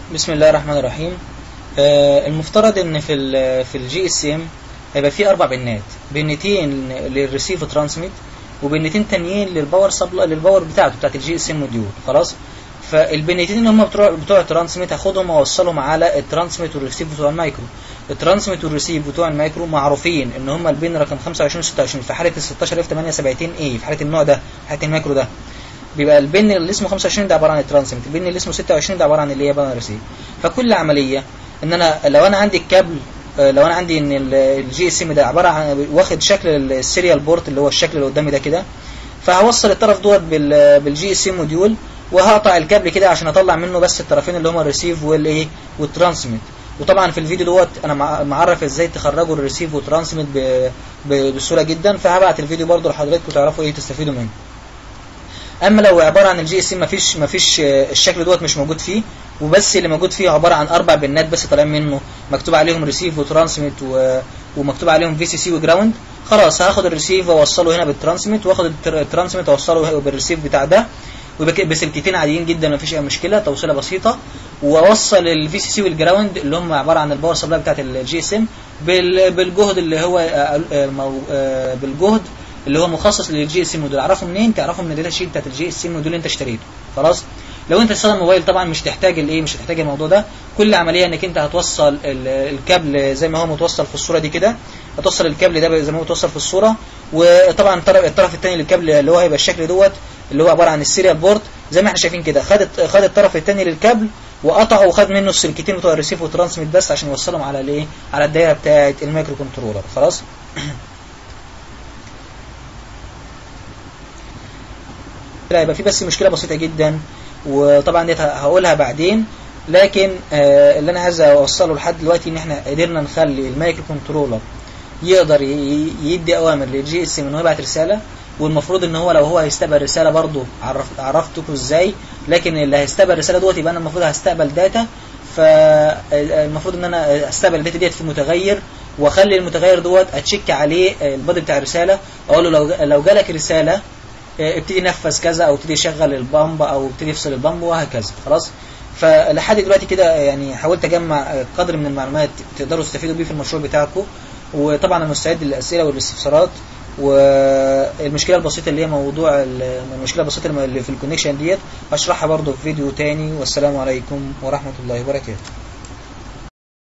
بسم الله الرحمن الرحيم آه، المفترض ان في ال في الجي اس ام هيبقى فيه اربع بنات بنتين للريسيف ترانسميت وبنتين تانيين للباور سبلاي للباور بتاعته بتاعت الجي اس ام موديول خلاص فالبنتين اللي هم بتوع بتوع الترانسميت هاخدهم واوصلهم على الترانسميت والريسيف بتوع المايكرو الترانسميت والريسيف بتوع المايكرو معروفين ان هم البين رقم 25 و 26 في حاله ال 16 اف 78 ايه في حاله النوع ده في حاله المايكرو ده بيبقى البن اللي اسمه 25 ده عباره عن الترانسميت البن اللي اسمه 26 ده عباره عن اللي هي بان ريسيف فكل عمليه ان انا لو انا عندي الكابل آه، لو انا عندي ان الجي اس ام ده عباره عن واخد شكل السيريال بورت اللي هو الشكل اللي قدامي ده كده فهوصل الطرف دوت بال بالجي اس ام موديول وهقطع الكابل كده عشان اطلع منه بس الطرفين اللي هما الريسيف والايه والترانسميت وطبعا في الفيديو دوت انا مع- معرف ازاي تخرجوا الريسيف والترانسميت ب- ب- بسهوله جدا فهبعت الفيديو برضو لحضراتكم تعرفوا ايه تستفيدوا منه اما لو عباره عن الجي اس ام مفيش مفيش آه، الشكل دوت مش موجود فيه وبس اللي موجود فيه عباره عن اربع بنات بس طالعين منه مكتوب عليهم ريسيف وترانسميت و... ومكتوب عليهم في سي سي وجراوند خلاص هاخد الريسيف واوصله هنا بالترانسميت واخد التر- الترانسميت اوصله بالريسيف بتاع ده وبك- بسلكتين عاديين جدا مفيش اي مشكله توصيله بسيطه واوصل الفي سي سي والجراوند اللي هم عباره عن الباور سبلاي بتاعت الجي اس ام بالجهد اللي هو آه، آه، مو- آه، بالجهد اللي هو مخصص للجي اس ام موديول اعرفه منين تعرفه من الداتا شيت بتاعت الجي اس ام موديول اللي انت اشتريته خلاص لو انت تستخدم موبايل طبعا مش تحتاج الايه مش هتحتاج الموضوع ده كل عمليه انك انت هتوصل ال- الكابل زي ما هو متوصل في الصوره دي كده هتوصل الكابل ده زي ما هو متوصل في الصوره وطبعا الطرف الطرف الثاني للكابل اللي هو هيبقى الشكل دوت اللي هو عباره عن السيريال بورت زي ما احنا شايفين كده خد خد الطرف الثاني للكابل وقطعه وخد منه السلكتين بتوع الريسيف والترانسميت بس عشان يوصلهم على الايه على الدايره بتاعه المايكرو كنترولر خلاص لا يبقى في بس مشكله بسيطه جدا وطبعا ديت هقولها بعدين لكن آه اللي انا عايز اوصله لحد دلوقتي ان احنا قدرنا نخلي المايكرو كنترولر يقدر ي- يدي اوامر للجي اس ان هو يبعت رساله والمفروض ان هو لو هو هيستقبل رساله برضه عرف عرفتكم ازاي لكن اللي هيستقبل رساله دوت يبقى انا المفروض هستقبل داتا فالمفروض ان انا استقبل الداتا ديت في متغير واخلي المتغير دوت اتشيك عليه البادي بتاع الرساله اقول له لو لو جالك رساله اه، ابتدي نفذ كذا او ابتدي شغل البامب او ابتدي يفصل البامب وهكذا خلاص فلحد دلوقتي كده يعني حاولت اجمع اه، قدر من المعلومات تقدروا تستفيدوا بيه في المشروع بتاعكم وطبعا انا مستعد للاسئله والاستفسارات والمشكله البسيطه اللي هي موضوع ال- المشكله البسيطه اللي في الكونكشن ديت هشرحها برضو في فيديو تاني والسلام عليكم ورحمه الله وبركاته